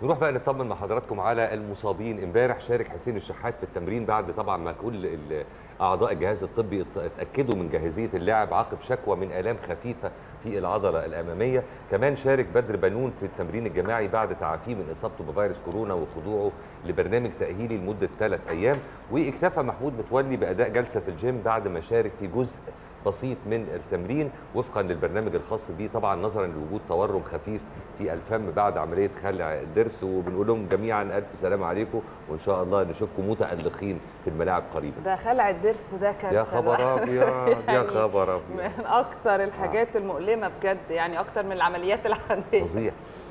نروح بقى نطمن مع حضراتكم على المصابين امبارح شارك حسين الشحات في التمرين بعد طبعا ما كل ال- اعضاء الجهاز الطبي ات- اتاكدوا من جاهزيه اللاعب عقب شكوى من الام خفيفه في العضله الاماميه كمان شارك بدر بنون في التمرين الجماعي بعد تعافيه من اصابته بفيروس كورونا وخضوعه لبرنامج تاهيلي لمده ثلاث ايام واكتفى محمود متولي باداء جلسه في الجيم بعد ما شارك في جزء بسيط من التمرين وفقا للبرنامج الخاص بيه طبعا نظرا لوجود تورم خفيف في الفم بعد عمليه خلع الضرس وبنقول لهم جميعا الف سلام عليكم وان شاء الله نشوفكم متالقين في الملاعب قريبا ده خلع الضرس ده كارثه يا خبر لوحده. ابيض يا يعني خبر ابيض من اكتر الحاجات المؤلمه بجد يعني اكتر من العمليات العاديه فظيع